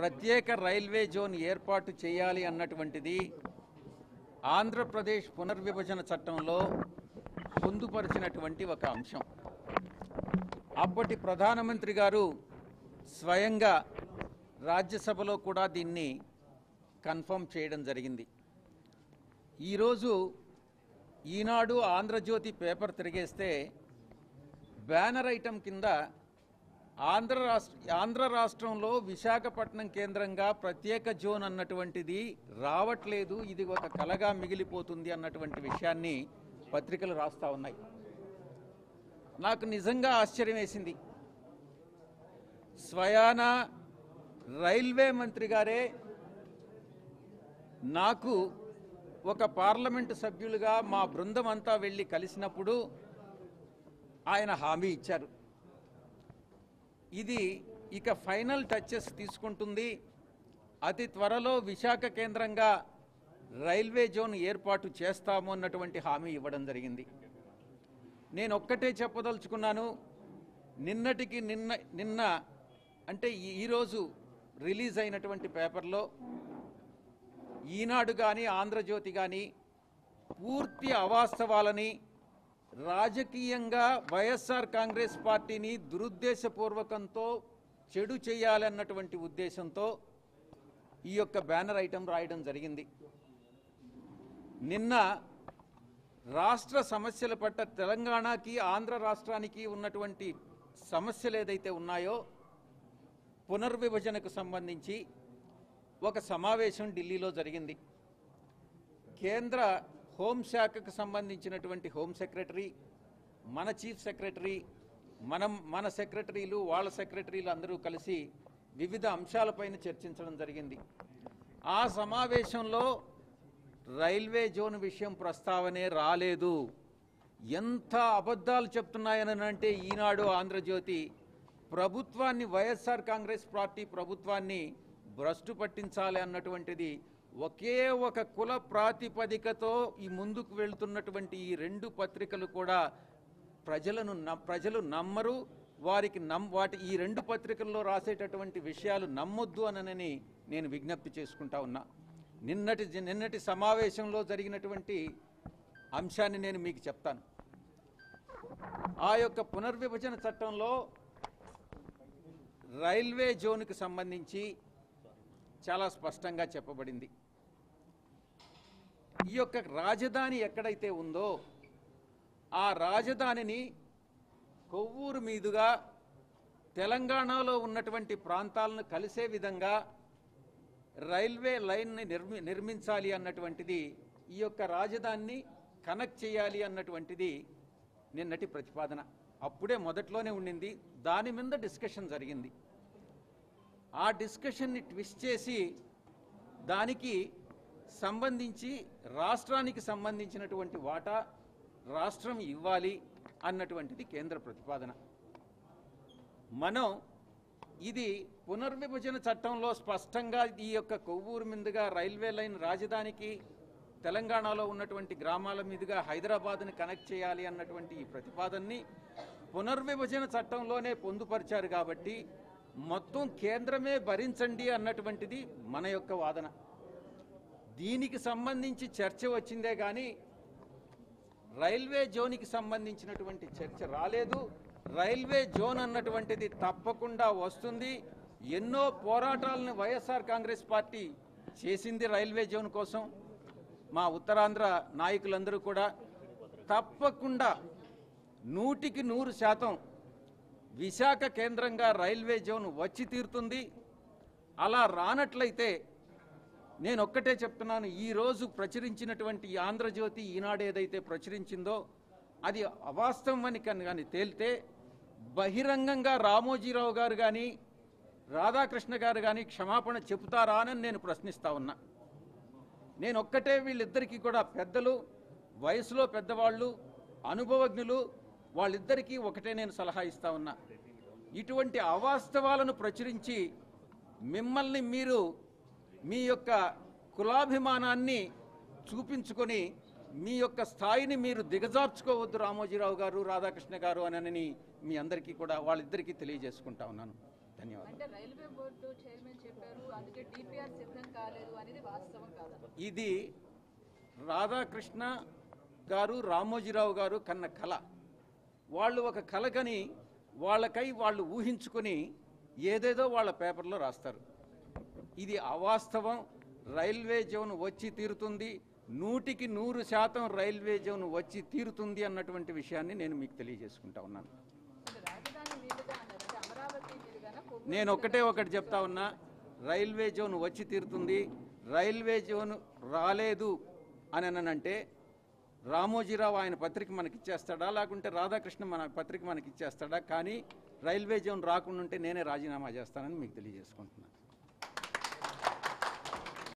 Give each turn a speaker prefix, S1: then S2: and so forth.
S1: ప్రత్యేక railway zone ఏర్పాటు చేయాలి అన్నటువంటిది ఆంధ్రప్రదేశ్ పునర్విభజన చట్టంలో పొందుపరిచినటువంటి ఒక అంశం అప్పటి ప్రధానమంత్రి గారు స్వయంగా రాజ్యసభలో కూడా దీన్ని కన్ఫర్మ్ చేయడం జరిగింది ఈరోజు ఈనాడు ఆంధ్రజ్యోతి పేపర్ తిరిగేస్తే బ్యానర్ ఐటమ్ కింద ఆంధ్ర రాష్ట్ర ఆంధ్ర రాష్ట్రంలో విశాఖపట్నం కేంద్రంగా ప్రత్యేక జోన్ అన్నటువంటిది రావట్లేదు ఇది ఒక కలగా మిగిలిపోతుంది అన్నటువంటి విషయాన్ని పత్రికలు రాస్తా ఉన్నాయి నాకు నిజంగా ఆశ్చర్యం వేసింది స్వయాన రైల్వే మంత్రి గారే నాకు ఒక పార్లమెంటు సభ్యులుగా మా బృందం అంతా వెళ్ళి కలిసినప్పుడు ఆయన హామీ ఇచ్చారు ఇది ఇక ఫైనల్ టచెస్ తీసుకుంటుంది అతి త్వరలో విశాఖ కేంద్రంగా రైల్వే జోన్ ఏర్పాటు చేస్తాము అన్నటువంటి హామీ ఇవ్వడం జరిగింది నేను ఒక్కటే చెప్పదలుచుకున్నాను నిన్నటికి నిన్న నిన్న అంటే ఈ- ఈరోజు రిలీజ్ అయినటువంటి పేపర్లో ఈనాడు కానీ ఆంధ్రజ్యోతి కానీ పూర్తి అవాస్తవాలని రాజకీయంగా వైఎస్ఆర్ కాంగ్రెస్ పార్టీని దురుద్దేశపూర్వకంతో చెడు చేయాలన్నటువంటి ఉద్దేశంతో ఈ యొక్క బ్యానర్ ఐటెం రాయడం జరిగింది నిన్న రాష్ట్ర సమస్యల పట్ల తెలంగాణకి ఆంధ్ర రాష్ట్రానికి ఉన్నటువంటి సమస్యలు ఏదైతే ఉన్నాయో పునర్విభజనకు సంబంధించి ఒక సమావేశం ఢిల్లీలో జరిగింది కేంద్ర హోంశాఖకు సంబంధించినటువంటి హోం సెక్రటరీ మన చీఫ్ సెక్రటరీ మనం మన సెక్రటరీలు వాళ్ళ సెక్రటరీలు అందరూ కలిసి వివిధ అంశాలపైన చర్చించడం జరిగింది ఆ సమావేశంలో రైల్వే జోన్ విషయం ప్రస్తావనే రాలేదు ఎంత అబద్ధాలు చెప్తున్నాయని అంటే ఈనాడు ఆంధ్రజ్యోతి ప్రభుత్వాన్ని వైఎస్ఆర్ కాంగ్రెస్ పార్టీ ప్రభుత్వాన్ని భ్రష్టు పట్టించాలి అన్నటువంటిది ఒకే ఒక కుల ప్రాతిపదికతో ఈ ముందుకు వెళ్తున్నటువంటి ఈ రెండు పత్రికలు కూడా ప్రజలను న- ప్రజలు నమ్మరు వారికి నమ్ వాటి ఈ రెండు పత్రికల్లో రాసేటటువంటి విషయాలు నమ్మొద్దు అనని నేను విజ్ఞప్తి చేసుకుంటా ఉన్నా నిన్నటి నిన్నటి సమావేశంలో జరిగినటువంటి అంశాన్ని నేను మీకు చెప్తాను ఆ యొక్క పునర్విభజన చట్టంలో రైల్వే జోన్కి సంబంధించి చాలా స్పష్టంగా చెప్పబడింది ఈ యొక్క రాజధాని ఎక్కడైతే ఉందో ఆ రాజధానిని కొవ్వూరు మీదుగా తెలంగాణలో ఉన్నటువంటి ప్రాంతాలను కలిసే విధంగా రైల్వే లైన్ని నిర్మి నిర్మించాలి అన్నటువంటిది ఈ యొక్క రాజధానిని కనెక్ట్ చేయాలి అన్నటువంటిది నిన్నటి ప్రతిపాదన అప్పుడే మొదట్లోనే ఉండింది దాని మీద డిస్కషన్ జరిగింది ఆ డిస్కషన్ని ట్విస్ట్ చేసి దానికి సంబంధించి రాష్ట్రానికి సంబంధించినటువంటి వాటా రాష్ట్రం ఇవ్వాలి అన్నటువంటిది కేంద్ర ప్రతిపాదన మనం ఇది పునర్విభజన చట్టంలో స్పష్టంగా ఈ యొక్క కొవ్వూరు మీదుగా రైల్వే లైన్ రాజధానికి తెలంగాణలో ఉన్నటువంటి గ్రామాల మీదుగా హైదరాబాద్ని కనెక్ట్ చేయాలి అన్నటువంటి ఈ ప్రతిపాదనని పునర్విభజన చట్టంలోనే పొందుపరిచారు కాబట్టి మొత్తం కేంద్రమే భరించండి అన్నటువంటిది మన యొక్క వాదన దీనికి సంబంధించి చర్చ వచ్చిందే కానీ రైల్వే జోన్కి సంబంధించినటువంటి చర్చ రాలేదు రైల్వే జోన్ అన్నటువంటిది తప్పకుండా వస్తుంది ఎన్నో పోరాటాలను వైఎస్ఆర్ కాంగ్రెస్ పార్టీ చేసింది రైల్వే జోన్ కోసం మా ఉత్తరాంధ్ర నాయకులందరూ కూడా తప్పకుండా నూటికి నూరు శాతం విశాఖ కేంద్రంగా రైల్వే జోన్ వచ్చి తీరుతుంది అలా రానట్లయితే నేను ఒక్కటే చెప్తున్నాను ఈ రోజు ప్రచురించినటువంటి ఈ ఆంధ్రజ్యోతి ఈనాడు ఏదైతే ప్రచురించిందో అది అవాస్తవం అని కన్ కానీ తేలితే బహిరంగంగా రామోజీరావు గారు కానీ రాధాకృష్ణ గారు కానీ క్షమాపణ చెబుతారా అని నేను ప్రశ్నిస్తా ఉన్నా నేను ఒక్కటే వీళ్ళిద్దరికీ కూడా పెద్దలు వయసులో పెద్దవాళ్ళు అనుభవజ్ఞులు వాళ్ళిద్దరికీ ఒకటే నేను సలహా ఇస్తా ఉన్నా ఇటువంటి అవాస్తవాలను ప్రచురించి మిమ్మల్ని మీరు మీ యొక్క కులాభిమానాన్ని చూపించుకొని మీ యొక్క స్థాయిని మీరు దిగజార్చుకోవద్దు రామోజీరావు గారు రాధాకృష్ణ గారు అని మీ అందరికీ కూడా వాళ్ళిద్దరికీ తెలియజేసుకుంటా ఉన్నాను ధన్యవాదాలు
S2: అంటే రైల్వే బోర్డు చైర్మన్ చెప్పారు దానికి డిపిఆర్ సిద్ధం కాలేదు అనేది వాస్తవం కాదా
S1: ఇది రాధాకృష్ణ గారు రామోజీరావు గారు కన్న కళ వాళ్ళు ఒక కళ కని వాళ్ళకై వాళ్ళు ఊహించుకొని ఏదేదో వాళ్ళ పేపర్లో రాస్తారు ఇది అవాస్తవం రైల్వే జోన్ వచ్చి తీరుతుంది నూటికి నూరు శాతం రైల్వే జోన్ వచ్చి తీరుతుంది అన్నటువంటి విషయాన్ని నేను మీకు తెలియజేసుకుంటా ఉన్నాను
S2: అంటే రాజధాని మీదుగా అన్నారు అంటే అమరావతి మీదుగానా కొవ్వూరు
S1: నేను ఒకటే ఒకటి చెప్తా ఉన్నా రైల్వే జోన్ వచ్చి తీరుతుంది రైల్వే జోన్ రాలేదు అని అనంటే రామోజీరావు ఆయన పత్రిక మనకి ఇచ్చేస్తాడా లేకుంటే రాధాకృష్ణ మన పత్రిక మనకి ఇచ్చేస్తాడా కానీ రైల్వే జోన్ రాకుండా ఉంటే నేనే రాజీనామా చేస్తానని మీకు తెలియజేసుకుంటున్నాను